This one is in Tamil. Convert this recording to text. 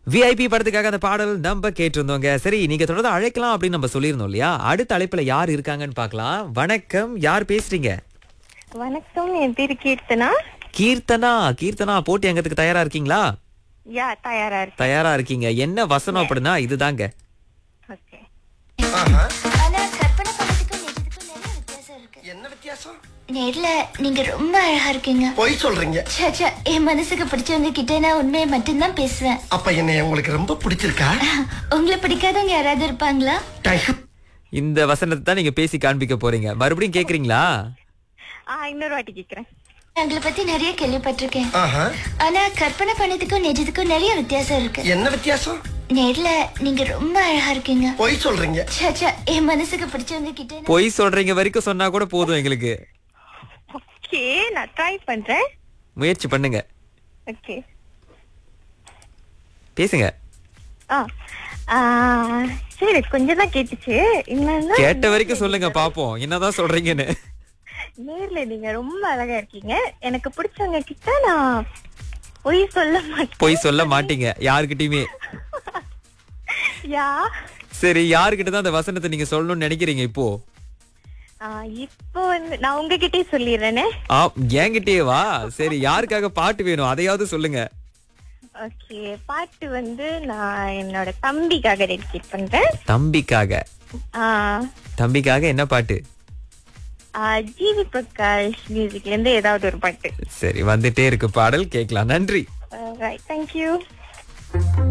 விஐபி படத்துக்காக அந்த பாடல் நம்ம கேட்டிருந்தோங்க சரி நீங்க தொடர்ந்து அழைக்கலாம் அப்படின்னு நம்ம சொல்லியிருந்தோம் இல்லையா அடுத்த அழைப்புல யார் இருக்காங்கன்னு பார்க்கலாம் வணக்கம் யார் பேசுறீங்க வணக்கம் என் பேரு கீர்த்தனா கீர்த்தனா கீர்த்தனா போட்டி அங்கத்துக்கு தயாரா இருக்கீங்களா யா தயாரா இருக்கு தயாரா இருக்கீங்க என்ன வசனம் அப்படின்னா இதுதாங்க ஓகே ஆனா கற்பனை பண்ணதுக்கும் நிஜத்துக்கும் நிறைய வித்தியாசம் இருக்கு என்ன வித்தியாசம் நேர்ல நீங்க ரொம்ப அழகா இருக்கீங்க பொய் சொல்றீங்க ச்சே, ச்சே, என் மனசுக்கு பிடிச்சவங்க கிட்ட நான் உண்மையை மட்டும்தான் பேசுவேன் அப்ப என்ன உங்களுக்கு ரொம்ப பிடிச்சிருக்கா உங்களை பிடிக்காதவங்க யாராவது இருப்பாங்களா டைப். இந்த வசனத்தை தான் நீங்க பேசி காண்பிக்க போறீங்க மறுபடியும் கேக்குறீங்களா ஆ இன்னொரு வாட்டி கேக்குறேன் உங்களை பத்தி நிறைய கேள்விப்பட்டிருக்கேன் ஆஹா. ஆனா கற்பனை பண்ணதுக்கும் நிஜத்துக்கும் நிறைய வித்தியாசம் இருக்கு என்ன வித்தியாசம் நேர்ல நீங்க ரொம்ப அழகா இருக்கீங்க பொய் சொல்றீங்க ச்சே, ச்சே, என் மனசுக்கு பிடிச்சவங்க கிட்ட நான் பொய் சொல்றீங்க வரைக்கும் சொன்னா கூட போதும் எங்களுக்கு ஓகே நான் ட்ரை பண்றேன் முயற்சி பண்ணுங்க ஓகே பேசுங்க ஆ ஆ, சரி கொஞ்சம் தான் கேட்டுச்சு என்னன்னா கேட்ட வரைக்கும் சொல்லுங்க பாப்போம் என்னதான் சொல்றீங்கன்னு நேர்ல நீங்க ரொம்ப அழகா இருக்கீங்க எனக்கு பிடிச்சவங்க கிட்ட நான் பொய் சொல்ல மாட்டேன் பொய் சொல்ல மாட்டீங்க யாருக்கிட்டயுமே யா சரி யாருக்கிட்ட தான் அந்த வசனத்தை நீங்க சொல்லணும்னு நினைக்கிறீங்க இப்போ ஆ, இப்போ வந்து நான் உங்ககிட்டயே சொல்லிடுறேனே ஆ என்கிட்டயே வா சரி யாருக்காக பாட்டு வேணும் அதையாவது சொல்லுங்க ஓகே பாட்டு வந்து நான் என்னோட தம்பிக்காக டெடிகேட் பண்றேன் தம்பிக்காக ஆ, தம்பிக்காக என்ன பாட்டு ஆ, ஜிவி பிரகாஷ் மியூசிக்ல இருந்து ஏதாவது ஒரு பாட்டு சரி வந்துட்டே இருக்கு பாடல் கேட்கலாம் நன்றி ரைட் தேங்க்யூ